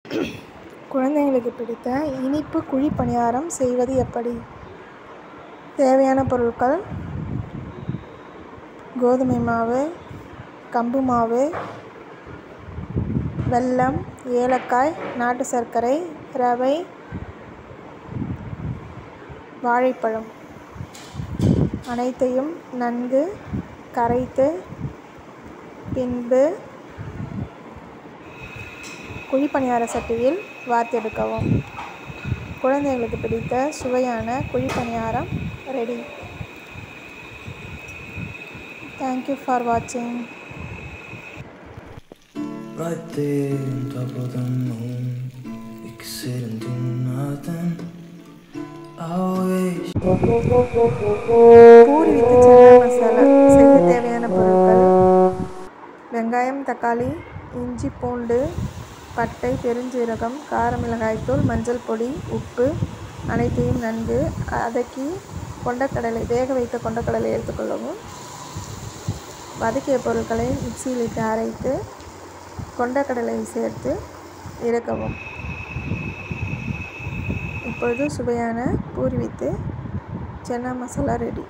குழந்தைங்களுக்கு பிடித்த இனிப்பு குழி பணியாரம் செய்வது எப்படி தேவையான பொருட்கள் கோதுமை மாவு கம்பு மாவு வெல்லம் ஏலக்காய் நாட்டு சர்க்கரை ரவை வாழைப்பழம் அனைத்தையும் நன்கு கரைத்து பின்பு குழிப்பணியார சட்டியில் வார்த்தெடுக்கவும் குழந்தைகளுக்கு பிடித்த சுவையான குழிப்பணியாரம் ரெடி தேங்க்யூ ஃபார் வாட்சிங் Right there on top of the moon, we could sit and do nothing. I wish. Puri with chana masala செய்ய தேவையான பொருட்கள் வெங்காயம் தக்காளி இஞ்சி பூண்டு பட்டை பெருஞ்சீரகம் கார மிளகாய்த்தூள் மஞ்சள் பொடி உப்பு அனைத்தையும் நன்கு வதக்கி கொண்டக்கடலை வேக வைத்த கொண்டக்கடலை எடுத்துக்கொள்ளவும் வதக்கிய பொருட்களை மிக்சியில் இட்டு அரைத்து கொண்டக்கடலை சேர்த்து இறக்கவும் இப்பொழுது சுவையான பூரி வித்து சன்னா மசாலா ரெடி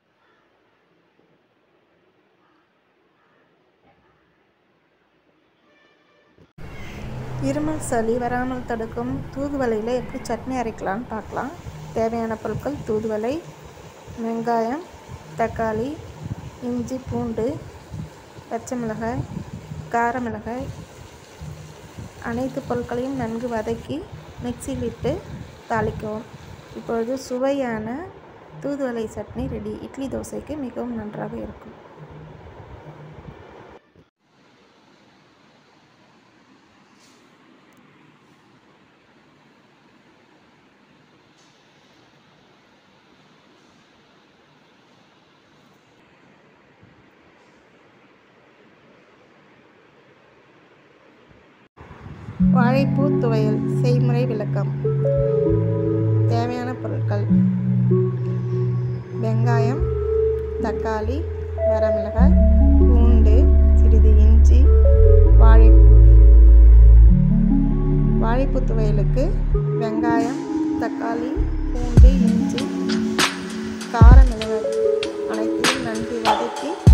இருமல் சளி வராமல் தடுக்கும் தூதுவளையில் எப்படி சட்னி அரைக்கலான்னு பார்க்கலாம் தேவையான பொருட்கள் தூதுவளை வெங்காயம் தக்காளி இஞ்சி பூண்டு பச்சை மிளகாய் கார மிளகாய் அனைத்து பொருட்களையும் நன்கு வதக்கி மிக்சியில் இட்டு தாளிக்கவும் இப்பொழுது சுவையான தூதுவளை சட்னி ரெடி இட்லி தோசைக்கு மிகவும் நன்றாக இருக்கும் வாழைப்பூ துவையல் செய்முறை விளக்கம் தேவையான பொருட்கள் வெங்காயம் தக்காளி வரமிளகாய் பூண்டு சிறிது இஞ்சி வாழைப்பூ வாழைப்பூ துவையலுக்கு வெங்காயம் தக்காளி பூண்டு இஞ்சி கார மிளகாய் அனைத்தையும் நன்கு வதக்கி